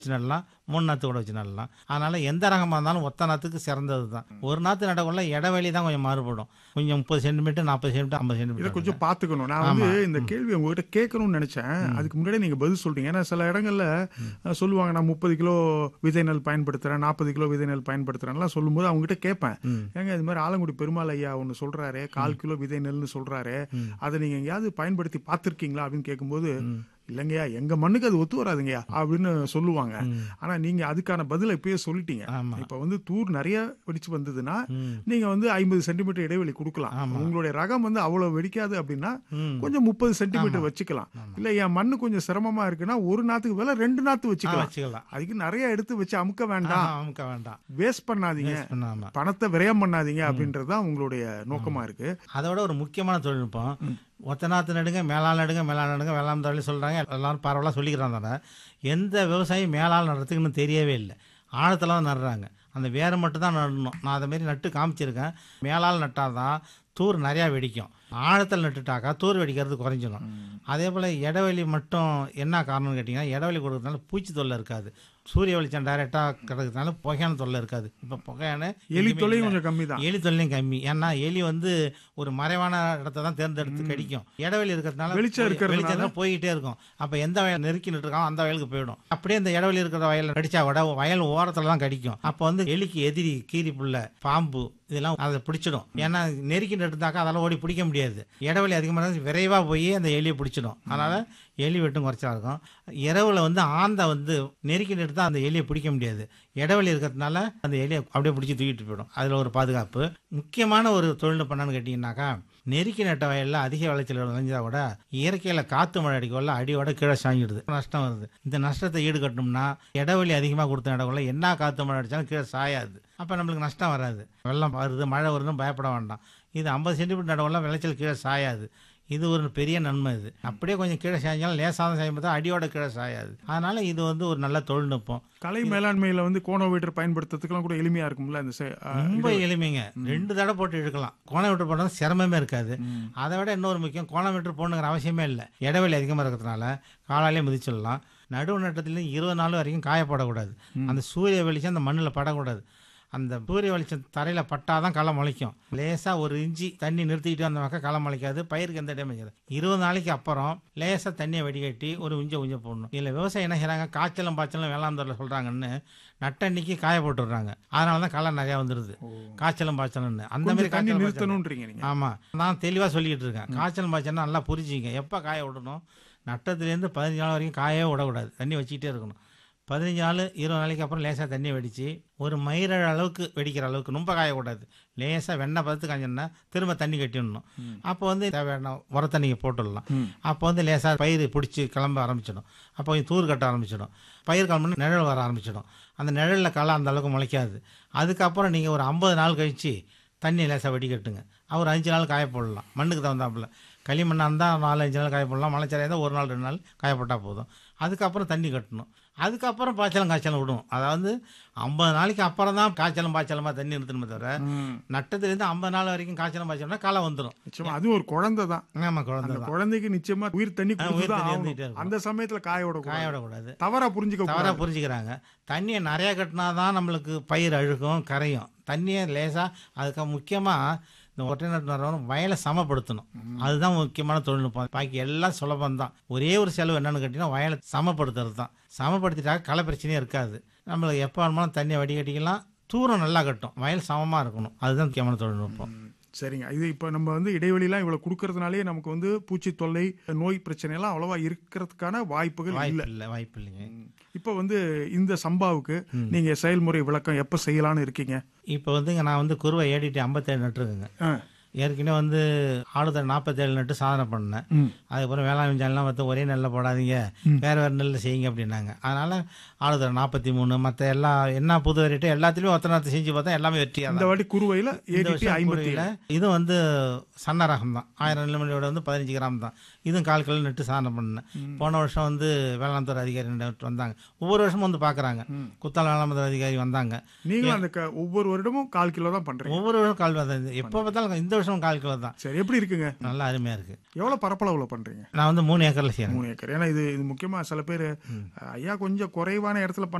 வச்சு நடலாம் மூணு நாற்று கூட வச்சு நடலாம் அதனால எந்த ரகமாக இருந்தாலும் ஒத்த நாற்றுக்கு சிறந்தது தான் ஒரு நாற்று நடக்குள்ள இடைவெளி தான் கொஞ்சம் மாறுபடும் கொஞ்சம் முப்பது சென்டிமீட்டர் நாற்பது சென்டிமீட்டர் ஐம்பது இதை சென்டிமீட்டர் கொஞ்சம் பாத்துக்கணும் நான் வந்து இந்த கேள்வி உங்ககிட்ட கேட்கணும்னு நினைச்சேன் அதுக்கு முன்னாடி நீங்க பதில் சொல்றீங்க ஏன்னா சில இடங்கள்ல அஹ், சொல்லுவாங்க நான் முப்பது கிலோ விதை நெல் பயன்படுத்துறேன் நாற்பது கிலோ விதை நெல் பயன்படுத்துறேன்லாம் சொல்லும்போது அவங்க கிட்ட கேட்பேன் ஏங்க இது மாதிரி ஆலங்குடி பெருமாள் ஐயா ஒன்னு சொல்றாரு கால் கிலோ விதை நெல்னு சொல்றாரு அதை நீங்க எங்கேயாவது பயன்படுத்தி பார்த்திருக்கீங்களா அப்படின்னு கேட்கும்போது இல்லைங்கய்யா எங்க மண்ணுக்கு அது ஒத்து வராதுங்கய்யா அப்படின்னு சொல்லுவாங்க ஆனா நீங்க அதுக்கான பதிலை இப்பயே சொல்லிட்டீங்க ஆமா. இப்ப வந்து தூர் நிறைய வெடிச்சு வந்ததுன்னா நீங்க வந்து ஐம்பது சென்டிமீட்டர் இடைவெளி கொடுக்கலாம் உங்களுடைய ரகம் வந்து அவ்வளவு வெடிக்காது அப்படின்னா ம். கொஞ்சம் முப்பது சென்டிமீட்டர் வச்சுக்கலாம் இல்ல என் மண்ணு கொஞ்சம் சிரமமா இருக்குன்னா ஒரு நாத்துக்கு மேல ரெண்டு நாத்து வச்சுக்கலாம் வச்சுக்கலாம் அதுக்கு நிறைய எடுத்து வச்சு அமுக்க வேண்டாம் ஆ, அமுக்க வேண்டாம் வேஸ்ட் பண்ணாதீங்க பண்ணாம பணத்தை விரயம் பண்ணாதீங்க அப்படின்றதுதான் உங்களுடைய நோக்கமா இருக்கு அதோட ஒரு முக்கியமான தொழில்நுட்பம் ஒத்த நாற்று நடுங்க மேலாள் நடுங்க மேலாள் நடுங்க வேளாண் தொழில் சொல்கிறாங்க எல்லாரும் பரவலாக சொல்லிக்கிறாங்க தானே எந்த விவசாயம் மேலாள் நடுறதுக்கு இன்னும் தெரியவே இல்லை ஆழத்தில் தான் நடுறாங்க அந்த வேரை மட்டும் தான் நடணும் நான் அதை மாரி நட்டு காமிச்சிருக்கேன் மேலால் நட்டால் தான் தூர் நிறையா வெடிக்கும் ஆழத்தில் நட்டுட்டாக்கா தூர் வெடிக்கிறது குறைஞ்சிடும் அதே போல் இடைவெளி மட்டும் என்ன காரணம்னு கேட்டிங்கன்னா இடைவெளி கொடுக்கறதுனால பூச்சி தொல்லை இருக்காது சூரிய வெளிச்சம் டைரெக்டாக கிடக்கிறதுனால புகையான தொல்லை இருக்காது இப்போ புகையான எலி எங்கேயுமே தொல்லையும் இல்லை. கொஞ்சம் கம்மி தான் எலி தொல்லையும் கம்மி ஏன்னா எலி வந்து ஒரு மறைவான இடத்த தான் தேர்ந்தெடுத்து கடிக்கும் இடைவெளி இருக்கிறதுனால வெளிச்சம் போய்- இருக்கிறதுனால. வெளிச்சம் தான் போய்கிட்டே இருக்கும் அப்ப எந்த வயல் நெருக்கி நிட்டுருக்கான் அந்த வயலுக்கு போயிடும் அப்படியே இந்த இடைவெளி இருக்கிற வயல்ல கடிச்சா விட வயல் ஓரத்துல தான் கடிக்கும் அப்ப வந்து எலிக்கு எதிரி கீரி புல்ல பாம்பு இதெல்லாம் அதை பிடிச்சிடும் ஏன்னா நெருக்கி நட்டுருந்தாக்கா அதெல்லாம் ஓடி பிடிக்க முடியாது இடைவெளி அதிகமாக இருந்தா விரைவா போய் அந்த எலியை பிடிச்சிடும் அதனால எலி வெட்டும் குறைச்சா இருக்கும் இரவுல வந்து ஆந்தை வந்து நெருக்கி நட்டு தான் அந்த எலியை பிடிக்க முடியாது இடைவெளி இருக்கிறதுனால அந்த எலியை அப்படியே பிடிச்சி தூக்கிட்டு போயிடும் அதுல ஒரு பாதுகாப்பு முக்கியமான ஒரு தொழில்நுட்பம் என்னன்னு கேட்டீங்கன்னாக்கா நெருக்கி நட்ட வயல்ல அதிக விளைச்சல் விளைஞ்சா கூட இயற்கையில காத்து மழை அடிக்கல அடியோட கீழே சாஞ்சிடுது நஷ்டம் வருது இந்த நஷ்டத்தை ஈடுகட்டணும்னா இடைவெளி அதிகமாக கொடுத்த இடங்கள்ல என்ன காத்து மழை அடிச்சாலும் கீழே சாயாது அப்ப நம்மளுக்கு நஷ்டம் வராது வெள்ளம் வருது மழை வருதுன்னு பயப்பட வேண்டாம் இது ஐம்பது சென்டிமீட்டர் நடவுல விளைச்சல் கீழே சாயாது இது ஒரு பெரிய நன்மை இது அப்படியே கொஞ்சம் கீழே சாய்ஞ்சாலும் லேசான சாயும் பார்த்தா அடியோட கீழே சாயாது அதனால இது வந்து ஒரு நல்ல தொழில்நுட்பம் கலை மேலாண்மையில வந்து கோணோவீட்டர் பயன்படுத்துறதுக்குலாம் கூட எளிமையா இருக்கும்ல அந்த செ- அஹ், ரொம்ப எளிமைங்க ரெண்டு தடவை போட்டு இழுக்கலாம் கோணமீட்டர் போடுறது சிரமமே இருக்காது அதை விட இன்னொரு முக்கியம் கோணமீட்டர் போடணுங்கிற அவசியமே இல்லை இடைவெளி அதிகமாக இருக்கிறதுனால காலாலே மிதிச்சிடலாம் நடுவு நட்டத்துலேயும் இருபது நாள் வரைக்கும் காயப்படக்கூடாது அந்த சூரிய வெளிச்சம் அந்த மண்ணில் படக்கூடாது அந்த சூரிய வெளிச்சம் தரையில் பட்டாதான் களை முளைக்கும் லேசாக ஒரு இஞ்சி தண்ணி நிறுத்திக்கிட்டு அந்த பக்கம் களை முளைக்காது பயிருக்கு எந்த டேமேஜ் இல்லை இருபது நாளைக்கு அப்புறம் லேசாக தண்ணியை வடிகட்டி ஒரு உஞ்ச உஞ்ச போடணும் இதில் விவசாயம் என்ன செய்கிறாங்க காய்ச்சலும் பாய்ச்சலும் வேளாண் துறையில் சொல்கிறாங்கன்னு நட்டன்னைக்கு காய போட்டுடுறாங்க அதனால தான் களை நிறையா வந்துடுது காய்ச்சலும் பாய்ச்சலும்னு அந்த மாதிரி கொஞ்சம் தண்ணி காய்ச்சலும் பாய்ச்சலும் நிறுத்தணும்ன்றீங்க நீங்க ஆமா நான் தெளிவா சொல்லிட்டு இருக்கேன் காய்ச்சல் பாய்ச்சல்னா நல்லா புரிஞ்சுங்க எப்ப காய விடணும் நட்டத்துலேருந்து பதினஞ்சு நாள் வரைக்கும் காயவே விடக்கூடாது தண்ணி வச்சுக்கிட்டே இருக்கணும் பதினஞ்சு நாள் இருபது நாளைக்கு அப்புறம் லேசாக தண்ணி வெடிச்சு ஒரு மயிரழ அளவுக்கு வெடிக்கிற அளவுக்கு ரொம்ப காயக்கூடாது லேசாக வெண்ணெய் பார்த்து காஞ்சோன்னா திரும்ப தண்ணி கட்டிடணும் அப்போ வந்து தேவையான உர தண்ணியை போட்டுடலாம் அப்போ வந்து லேசாக பயிர் பிடிச்சி கிளம்ப ஆரம்பிச்சிடும் அப்போ கொஞ்சம் தூர் கட்ட ஆரம்பிச்சிடும் பயிர் கிளம்புனா நிழல் வர ஆரம்பிச்சிடும் அந்த நிழலில் களை அந்த அளவுக்கு முளைக்காது அதுக்கப்புறம் நீங்கள் ஒரு ஐம்பது நாள் கழித்து தண்ணி லேசாக வடிகட்டுங்க அவர் அஞ்சு நாள் காய போடலாம் மண்ணுக்கு தகுந்தாப்புல களிமண்ணாக இருந்தால் நாலு அஞ்சு நாள் காய போடலாம் மலைச்சரையாக இருந்தால் ஒரு நாள் ரெண்டு நாள் காயப்பட்டால் போதும் அதுக்கப்புறம் தண்ணி கட்டணும் அதுக்கப்புறம் பாய்ச்சலும் காய்ச்சலும் விடும் அதாவது ஐம்பது நாளைக்கு அப்புறம் தான் காய்ச்சலும் பாய்ச்சலுமா தண்ணி நிறுத்தணுமே தவிர ம். நட்டத்துலேருந்து ஐம்பது நாள் வரைக்கும் காய்ச்சலும் பாய்ச்சலும்னா களை வந்துடும் நிச்சயமா அது ஒரு குழந்தை தான் ஆமாம் குழந்தை அந்த தான் குழந்தைக்கு நிச்சயமா உயிர் தண்ணி ஆ, உயிர் கொடுத்துதான் தண்ணி ஆகணும். இருந்துகிட்டே இருக்கும். அந்த சமயத்துல காய விடக்கூடாது காய விடக்கூடாது தவறா புரிஞ்சுக்க தவறாக கூடாது புரிஞ்சுக்கிறாங்க தண்ணியை நிறையா கட்டினா தான் நம்மளுக்கு பயிர் அழுகும் கரையும் தண்ணியை லேசாக அதுக்கு முக்கியமாக இந்த ஒற்றை நட்டு வரவங்க வயலை சமப்படுத்தணும் அதுதான் முக்கியமான தொழில்நுட்பம் பாக்கி எல்லாம் சுலபம் தான் ஒரே ஒரு செலவு என்னன்னு கேட்டிங்கன்னா வயலை சமப்படுத்துறது தான் சமப்படுத்திட்டாக்க களை பிரச்சனையே இருக்காது நம்மளுக்கு எப்போ வேணுமாலும் தண்ணியை வடிகட்டிக்கலாம் தூரம் நல்லா கட்டும் வயல் சமமாக இருக்கணும் அதுதான் முக்கியமான தொழில்நுட்பம் சரிங்க இது இப்ப நம்ம வந்து இடைவெளிலாம் இவ்வளவு கொடுக்கறதுனாலே நமக்கு வந்து பூச்சி தொல்லை நோய் பிரச்சனை எல்லாம் அவ்வளவா இருக்கிறதுக்கான வாய்ப்புகள் இல்ல வாய்ப்பு இல்லை வாய்ப்பு இல்லைங்க இப்ப வந்து இந்த சம்பாவுக்கு நீங்க செயல்முறை விளக்கம் எப்ப செய்யலாம்னு இருக்கீங்க இப்போ வந்துங்க நான் வந்து குருவை ஏடிட்டு ஐம்பத்தேழு நட்டுருக்குங்க ஆ. ஏற்கனவே வந்து ஆளுதல் நாற்பத்தேழு நட்டு சாதனை பண்ணேன் ம். அதுக்கப்புறம் வேளாண் விஞ்ஞானம்லாம் பார்த்து ஒரே நெல்லை போடாதீங்க வேறு வேறு நெல்லை செய்யுங்க அப்படின்னாங்க அதனால் ஆளுதல் நாற்பத்தி மூணு மற்ற எல்லா என்ன புது வெரைட்டி எல்லாத்துலேயும் ஒத்த நாற்று செஞ்சு பார்த்தா எல்லாமே வெற்றியாக இந்த வாட்டி குருவையில இந்த ஏடிடி வருஷம் ஐம்பத்தி குருவில இது வந்து சன்ன ரகம் தான் ஆயிரம் நெல்லுமணியோட வந்து பதினஞ்சு கிராம் தான் இதுவும் கால் கிலோ நட்டு சாதனை பண்ணேன் போன வருஷம் வந்து வேளாண் துறை அதிகாரி நட்டு வந்தாங்க ஒவ்வொரு வருஷமும் வந்து பார்க்குறாங்க குத்தால வேளாண் துறை அதிகாரி வந்தாங்க நீங்களும் அந்த க- ஒவ்வொரு வருடமும் கால் கிலோ தான் பண்றீங்க ஒவ்வொரு வருஷம் கால் வந்து எப்போ பார்த்தாலும் இந்த வருஷம் வருஷம் கால் கிலோ தான் சரி எப்படி இருக்குங்க நல்லா அருமையா இருக்கு எவ்வளவு பரப்பளவுல பண்றீங்க நான் வந்து மூணு ஏக்கர்ல செய்யறேன் மூணு ஏக்கர் ஏன்னா இது இது முக்கியமா சில பேர் ஐயா கொஞ்சம் குறைவான இடத்துல